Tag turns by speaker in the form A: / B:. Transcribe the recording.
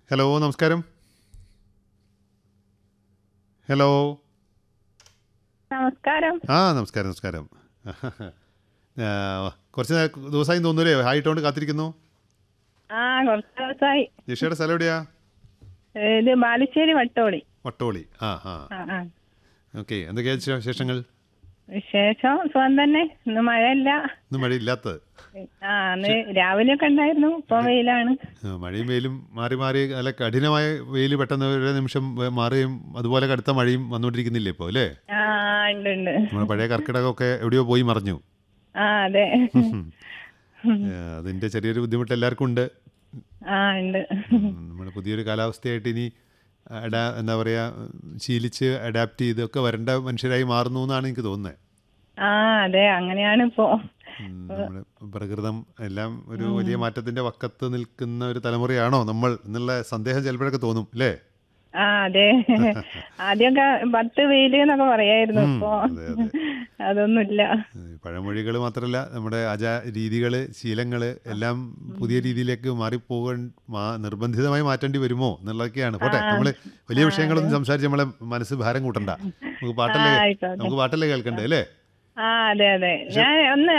A: Hello നമസ്കാരം hello
B: നമസ്കാരം
A: ആ നമസ്കാരം നമസ്കാരം ആ, കുറച്ച് നേ- ദിവസമായി തോന്നൂലേ ഹായിട്ടോണ്ട് കാത്തിരിക്കുന്നു
B: ആ കുറച്ച് ദിവസമായി
A: ജിഷയുടെ സ്ഥലം എവിടെയാ
B: ഇത് ബാലുശ്ശേരി വട്ടോളി
A: വട്ടോളി ആ ആ
B: ആ ആ
A: ഓക്കെ എന്തൊക്കെയാ വിശേ- വിശേഷങ്ങൾ
B: വിശേഷം സുഖം തന്നെ ഇന്ന് മഴയില്ല
A: ഇന്ന് മഴയില്ലാത്തത്
B: ആ അന്ന് രാവിലെ ഒക്കെ ഉണ്ടായിരുന്നു ഇപ്പൊ വെയിലാണ്
A: ആ, മഴയും വെയിലും മാറി മാറി നല്ല കഠിനമായ വെയിൽ പെട്ടെന്ന് ഒരു നിമിഷം വേ- മാറുകയും അതുപോലെ കടുത്ത മഴയും വന്നുകൊണ്ടിരിക്കുന്നില്ലേ ഇപ്പോൾ അല്ലേ
B: ആ ഉണ്ട് ഉണ്ട്
A: നമ്മുടെ പഴയ കർക്കിടകമൊക്കെ എവിടെയോ പോയി മറിഞ്ഞു
B: ആ അതെ
A: ആ, അതിൻ്റെ ചെറിയൊരു ബുദ്ധിമുട്ട് എല്ലാവർക്കും ഉണ്ട്
B: ആ ഉണ്ട്
A: നമ്മൾ പുതിയൊരു കാലാവസ്ഥയായിട്ട് ഇനി അഡാ എന്താ പറയുക ശീലിച്ച് അഡാപ്റ്റ് ചെയ്തൊക്കെ വരേണ്ട മനുഷ്യരായി മാറുന്നു എന്നാണ് എനിക്ക് തോന്നുന്നത്
B: ആ അതെ അങ്ങനെയാണ് ഇപ്പോ
A: നമ്മുടെ പ്രകൃതം എല്ലാം ഒരു വലിയ മാറ്റത്തിന്റെ വക്കത്ത് നിൽക്കുന്ന ഒരു തലമുറയാണോ നമ്മൾ എന്നുള്ള സന്ദേഹം ചിലപ്പോഴൊക്കെ തോന്നും അല്ലേ
B: ആ അതെ ആദ്യമൊക്കെ പത്ത് വെയില് എന്നൊക്കെ പറയായിരുന്നു ഇപ്പൊ
A: അതെ, അതെ.
B: അതൊന്നുമില്ല
A: പഴമൊഴികൾ മാത്രമല്ല നമ്മുടെ ആചാ രീതികൾ ശീലങ്ങൾ എല്ലാം പുതിയ രീതിയിലേക്ക് മാറിപ്പോകാൻ മാ നിർബന്ധിതമായി മാറ്റേണ്ടി വരുമോ എന്നുള്ളതൊക്കെയാണ് പോട്ടെ നമ്മൾ വലിയ വിഷയങ്ങളൊന്നും സംസാരിച്ച് നമ്മളെ മനസ്സ് ഭാരം കൂട്ടണ്ട നമുക്ക് പാട്ടല്ലേ
B: ആ, ആയിക്കോട്ടെ.
A: നമുക്ക് പാട്ടല്ലേ കേൾക്കണ്ടേ അല്ലേ
B: ആ അതെ അതെ ഞാൻ ഒന്ന്